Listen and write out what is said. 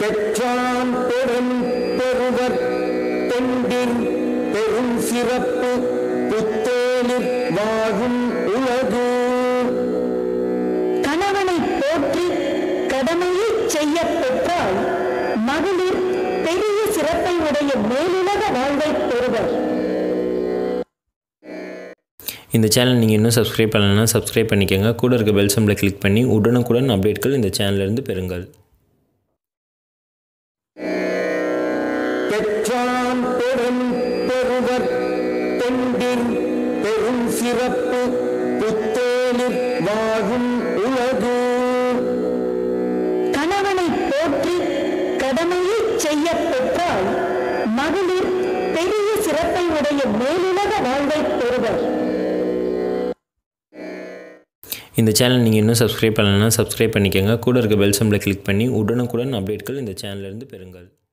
பெற்றான் பெரும் பெருவர் தொண்டின் பெரும் சிறப்பு புத்தேலிற் வாழும் உலகு கணவனை போற்றி கடமையை செய்ய பெற்றால் மகளிர் பெரிய சிறப்பை உடைய மேலுலக வாழ்வை பெறுவர் இந்த சேனல் நீங்கள் இன்னும் சப்ஸ்கிரைப் பண்ணலைன்னா சப்ஸ்கிரைப் பண்ணிக்கோங்க கூட இருக்க பெல் சிம்பிளை கிளிக் பண்ணி உடனுக்குடன் அப்டேட்கள் இந்த சேனல்லேருந்து பெறுங்கள் பெற்றான் பெரும் பெருவர் தொண்டின் பெரும் சிறப்பு புத்தேலிற் வாழும் உலகு கணவனை போற்றி கடமையை செய்ய பெற்றால் மகளிர் பெரிய சிறப்பை உடைய மேலுலக வாழ்வை பெறுவர் இந்த சேனல் நீங்கள் இன்னும் சப்ஸ்கிரைப் பண்ணலைன்னா சப்ஸ்கிரைப் பண்ணிக்கோங்க கூட இருக்க பெல் சிம்பிளை கிளிக் பண்ணி உடனுக்குடன் அப்டேட்கள் இந்த சேனல்லேருந்து பெறுங்கள்